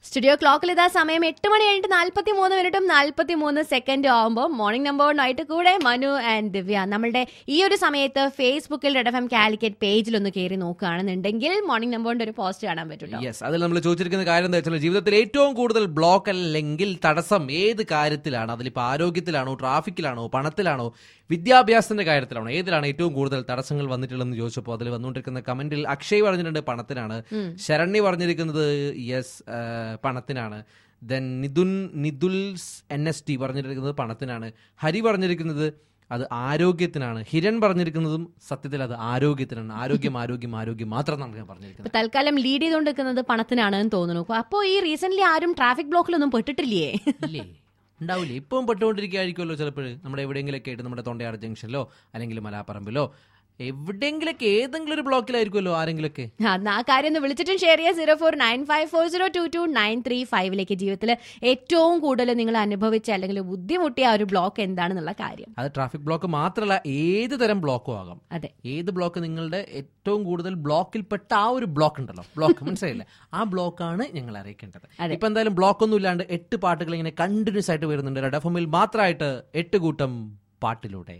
Studio ക്ലോക്കിൽ ഇതാ സമയം എട്ട് മണി കഴിഞ്ഞിട്ട് നാല്പത്തി മൂന്ന് മിനിറ്റും നാല്പത്തി മൂന്ന് സെക്കൻഡും ആകുമ്പോൾ മോർണിംഗ് നമ്പറിനായിട്ട് കൂടെ മനു ആൻഡ് ദിവ്യ നമ്മളുടെ ഈ ഒരു സമയത്ത് ഫേസ്ബുക്കിൽ റെഡ് എഫ് എം കാലിക്കറ്റ് പേജിൽ ഒന്ന് കയറി നോക്കുകയാണെന്നുണ്ടെങ്കിൽ മോർണിംഗ് നമ്പറിന്റെ ഒരു പോസ്റ്റ് കാണാൻ പറ്റും യെസ് അതിൽ നമ്മൾ ചോദിച്ചിരിക്കുന്ന കാര്യം എന്താ വെച്ചാൽ ജീവിതത്തിൽ ഏറ്റവും കൂടുതൽ ബ്ലോക്ക് അല്ലെങ്കിൽ തടസ്സം ഏത് കാര്യത്തിലാണ് അതിലിപ്പോൾ ആരോഗ്യത്തിലാണോ ട്രാഫിക്കിലാണോ പണത്തിലാണോ വിദ്യാഭ്യാസത്തിന്റെ കാര്യത്തിലാണോ ഏതിലാണ് ഏറ്റവും കൂടുതൽ തടസ്സങ്ങൾ വന്നിട്ടുള്ളതെന്ന് ചോദിച്ചപ്പോൾ അതിൽ വന്നുകൊണ്ടിരിക്കുന്ന കമന്റിൽ അക്ഷയ് പറഞ്ഞിട്ടുണ്ട് പണത്തിനാണ് ശരണ്യ പറഞ്ഞിരിക്കുന്നത് യെസ് പണത്തിനാണ് ദെൻ നിതുൻ നിതുൽസ് എൻ എസ് ടി പറഞ്ഞിരിക്കുന്നത് പണത്തിനാണ് ഹരി പറഞ്ഞിരിക്കുന്നത് അത് ആരോഗ്യത്തിനാണ് ഹിരൺ പറഞ്ഞിരിക്കുന്നതും സത്യത്തിൽ അത് ആരോഗ്യത്തിനാണ് ആരോഗ്യം ആരോഗ്യം ആരോഗ്യം മാത്രം നമുക്ക് പറഞ്ഞിരിക്കുന്നത് ഇപ്പൊ തൽക്കാലം ലീഡ് ചെയ്തുകൊണ്ട് നിൽക്കുന്നത് പണത്തിനാണെന്ന് തോന്നുന്നു അപ്പോൾ ഈ റീസെന്റ് ആരും ട്രാഫിക് ബ്ലോക്കിലൊന്നും പെട്ടിട്ടില്ലേ ഇല്ലേ ഉണ്ടാവില്ലേ ഇപ്പം പെട്ടുകൊണ്ടിരിക്കുകയായിരിക്കുമല്ലോ ചിലപ്പോൾ നമ്മുടെ എവിടെയെങ്കിലൊക്കെ ആയിട്ട് നമ്മുടെ തൊണ്ടയാട് ജംഗ്ഷനിലോ അല്ലെങ്കിൽ മലാപ്പറമ്പിലോ എവിടെയെങ്കിലൊക്കെ ഏതെങ്കിലും ഒരു ബ്ലോക്കിലായിരിക്കുമല്ലോ ആരെങ്കിലൊക്കെ അന്ന് ആ കാര്യം ഒന്ന് വിളിച്ചിട്ടും ഷെയർ ചെയ്യുക zero four nine five four zero two two nine three ഫൈവിലേക്ക് ജീവിതത്തിൽ ഏറ്റവും കൂടുതൽ നിങ്ങൾ അനുഭവിച്ച അല്ലെങ്കിൽ ബുദ്ധിമുട്ടിയ ആ ഒരു ബ്ലോക്ക് എന്താണെന്നുള്ള കാര്യം അത് ട്രാഫിക് ബ്ലോക്ക് മാത്രമല്ല ഏത് തരം ബ്ലോക്കും ആകാം അതെ ഏത് ബ്ലോക്ക് നിങ്ങളുടെ ഏറ്റവും കൂടുതൽ ബ്ലോക്കിൽപ്പെട്ട ആ ഒരു ബ്ലോക്ക് ഉണ്ടല്ലോ ബ്ലോക്ക് മനസ്സിലായില്ലേ ആ ബ്ലോക്കാണ് ഞങ്ങൾ അറിയിക്കേണ്ടത് അതെ. ഇപ്പൊ എന്തായാലും ബ്ലോക്ക് ഒന്നും ഇല്ലാണ്ട് എട്ട് പാട്ടുകൾ ഇങ്ങനെ കണ്ടിന്യൂസ് ആയിട്ട് വരുന്നുണ്ട് റെഡ് എഫ് എമ്മിൽ മാത്രമായിട്ട് എട്ട് കൂട്ടം പാട്ടിലൂടെ